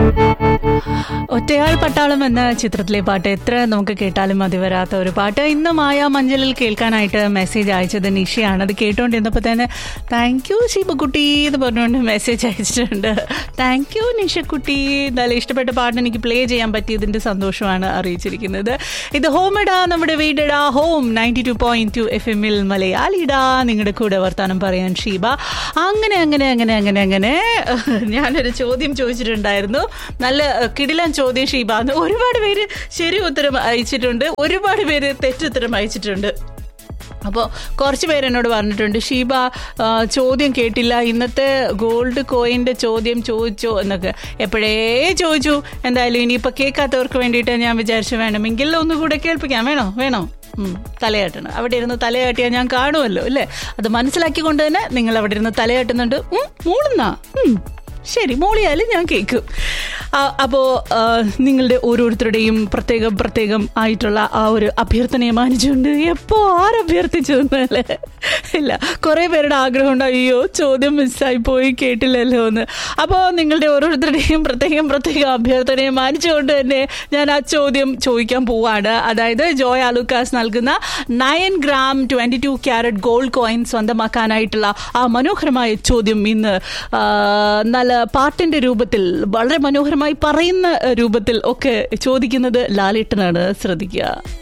ഒറ്റയാൾ പട്ടാളം എന്ന ചിത്രത്തിലെ പാട്ട് എത്ര നമുക്ക് കേട്ടാലും മതി വരാത്ത ഒരു പാട്ട് ഇന്ന് മായ മഞ്ചലിൽ കേൾക്കാനായിട്ട് മെസ്സേജ് അയച്ചത് നിഷയാണ് അത് കേട്ടോണ്ടിരുന്നപ്പോൾ തന്നെ താങ്ക് യു ശിവകുട്ടി എന്ന് പറഞ്ഞുകൊണ്ട് മെസ്സേജ് അയച്ചിട്ടുണ്ട് താങ്ക് യു നിഷക്കുട്ടി നല്ല ഇഷ്ടപ്പെട്ട പാട്ട് എനിക്ക് പ്ലേ ചെയ്യാൻ പറ്റിയതിൻ്റെ സന്തോഷമാണ് അറിയിച്ചിരിക്കുന്നത് ഇത് ഹോമിടാ നമ്മുടെ വീടിടാ home ninety two point two F എമ്മിൽ മലയാളിടാ നിങ്ങളുടെ കൂടെ വർത്താനം പറയാൻ ഷീബ അങ്ങനെ അങ്ങനെ അങ്ങനെ അങ്ങനെ അങ്ങനെ ഞാനൊരു ചോദ്യം ചോദിച്ചിട്ടുണ്ടായിരുന്നു നല്ല കിടിലൻ ചോദ്യം ഷീബ എന്ന് ഒരുപാട് പേര് ശരി ഉത്തരം അയച്ചിട്ടുണ്ട് ഒരുപാട് പേര് തെറ്റുത്തരം അയച്ചിട്ടുണ്ട് അപ്പോൾ കുറച്ച് പേര് എന്നോട് പറഞ്ഞിട്ടുണ്ട് ഷീബ ആ, ചോദ്യം കേട്ടില്ല ഇന്നത്തെ ഗോൾഡ് കോയിൻ്റെ ചോദ്യം ചോദിച്ചോ എന്നൊക്കെ എപ്പോഴേ ചോദിച്ചു എന്തായാലും ഇനിയിപ്പോൾ കേൾക്കാത്തവർക്ക് വേണ്ടിയിട്ട് ഞാൻ വിചാരിച്ചു വേണമെങ്കിൽ ഒന്നുകൂടെ കേൾപ്പിക്കാം വേണോ വേണോ ഉം, തലയാട്ടണം അവിടെ ഇരുന്ന് തലയാട്ടിയാൽ ഞാൻ കാണുമല്ലോ അല്ലേ അത് മനസ്സിലാക്കിക്കൊണ്ട് തന്നെ നിങ്ങൾ അവിടെ ഇരുന്ന് തലയാട്ടുന്നുണ്ട് ഉം, മൂളുന്നാ ഉം, ശരി മോളിയാലും ഞാൻ കേൾക്കും അപ്പോൾ നിങ്ങളുടെ ഓരോരുത്തരുടെയും പ്രത്യേകം പ്രത്യേകം ആയിട്ടുള്ള ആ ഒരു അഭ്യർത്ഥനയെ മാനിച്ചുകൊണ്ട് എപ്പോൾ ആരഭ്യർത്ഥിച്ചു എന്നല്ലേ ഇല്ല കുറേ പേരുടെ ആഗ്രഹം ഉണ്ട് അയ്യോ ചോദ്യം മിസ്സായി പോയി കേട്ടില്ലല്ലോ എന്ന് അപ്പോൾ നിങ്ങളുടെ ഓരോരുത്തരുടെയും പ്രത്യേകം പ്രത്യേകം അഭ്യർത്ഥനയെ മാനിച്ചുകൊണ്ട് തന്നെ ഞാൻ ആ ചോദ്യം ചോദിക്കാൻ പോവാണ് അതായത് ജോയ് ആലുക്കാസ് നൽകുന്ന nine gram twenty two carat gold coin സ്വന്തമാക്കാനായിട്ടുള്ള ആ മനോഹരമായ ചോദ്യം ഇന്ന് ആ, നല്ല പാട്ടിന്റെ രൂപത്തിൽ വളരെ മനോഹരമായി പറയുന്ന രൂപത്തിൽ ഒക്കെ ചോദിക്കുന്നത് ലാലേട്ടനാണ് ശ്രദ്ധിക്കുക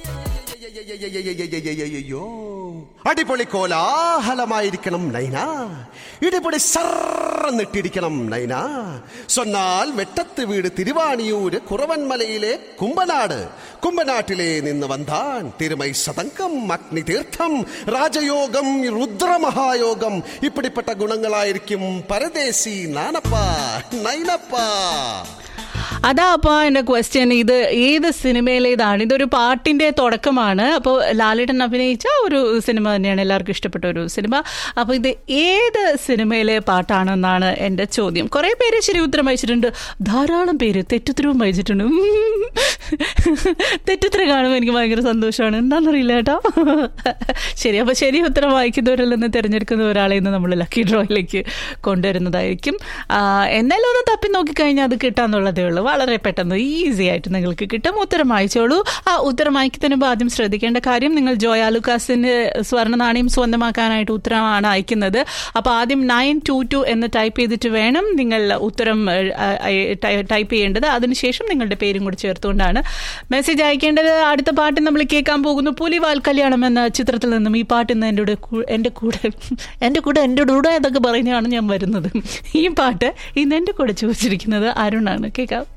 അയ്യോ അടിപൊളി കോലാഹലമായിരിക്കണം നൈന ഇടിപൊളി സർന്നിട്ടിരിക്കണം നൈന സൊന്നാൽ വെട്ടത്ത് വീട് തിരുവാണിയൂര് കുറവൻമലയിലെ കുമ്പനാട് കുമ്പനാട്ടിലെ നിന്ന് വന്താൻ തിരുമൈ സതങ്കം അഗ്നി തീർത്ഥം രാജയോഗം രുദ്രമഹായോഗം ഇപ്പിടിപ്പെട്ട ഗുണങ്ങളായിരിക്കും പരദേശി നാനപ്പ നൈനപ്പ അതാ അപ്പൊ എന്റെ ക്വസ്റ്റ്യൻ ഇത് ഏത് സിനിമയിലേതാണ് ഇതൊരു പാട്ടിന്റെ തുടക്കമാണ് അപ്പോൾ ലാലേട്ടൻ അഭിനയിച്ച ഒരു സിനിമ തന്നെയാണ് എല്ലാവർക്കും ഇഷ്ടപ്പെട്ട ഒരു സിനിമ അപ്പോൾ ഇത് ഏത് സിനിമയിലെ പാട്ടാണെന്നാണ് എന്റെ ചോദ്യം കുറെ പേര് ശരി ഉത്തരം അയച്ചിട്ടുണ്ട് ധാരാളം പേര് തെറ്റുത്തരവും അയച്ചിട്ടുണ്ട് ഉം. തെറ്റുത്തരം കാണുമ്പോൾ എനിക്ക് ഭയങ്കര സന്തോഷമാണ് എന്താണെന്നറിയില്ല കേട്ടോ ശരി അപ്പോൾ ശരി ഉത്തരം വായിക്കുന്നവരിൽ നിന്ന് തിരഞ്ഞെടുക്കുന്ന ഒരാളെ ഇന്ന് നമ്മൾ ലക്കി ഡ്രോയിലേക്ക് കൊണ്ടുവരുന്നതായിരിക്കും ആ, എന്നാലും ഒന്ന് തപ്പി നോക്കിക്കഴിഞ്ഞാൽ അത് കിട്ടാന്നുള്ളതേ ഉള്ളൂ വളരെ പെട്ടെന്ന് ഈസി ആയിട്ട് നിങ്ങൾക്ക് കിട്ടും ഉത്തരം അയച്ചോളൂ ആ ഉത്തരം അയക്കുന്നതിന് മുമ്പ് ആദ്യം ശ്രദ്ധിക്കേണ്ട കാര്യം നിങ്ങൾ ജോയ ആലുക്കാസിന്റെ സ്വർണ്ണ നാണയം സ്വന്തമാക്കാനായിട്ട് ഉത്തരമാണ് അയക്കുന്നത് അപ്പോൾ ആദ്യം നയൻ ടു ടു എന്ന് ടൈപ്പ് ചെയ്തിട്ട് വേണം നിങ്ങൾ ഉത്തരം ടൈപ്പ് ചെയ്യേണ്ടത് അതിനുശേഷം നിങ്ങളുടെ പേരും കൂടി ചേർത്തുകൊണ്ടാണ് മെസ്സേജ് അയക്കേണ്ടത് അടുത്ത പാട്ട് നമ്മൾ കേൾക്കാൻ പോകുന്നു പുലിവാൽ കല്യാണം എന്ന ചിത്രത്തിൽ നിന്നും ഈ പാട്ട് ഇന്ന് എൻ്റെ കൂടെ കൂ- എൻ്റെ കൂടെ എൻ്റെ കൂടെ എൻ്റെ കൂടെ എന്നൊക്കെ പറഞ്ഞാണ് ഞാൻ വരുന്നത് ഈ പാട്ട് ഇന്ന് എൻ്റെ കൂടെ ചോദിച്ചിരിക്കുന്നത് അരുണാണ് കേൾക്കാം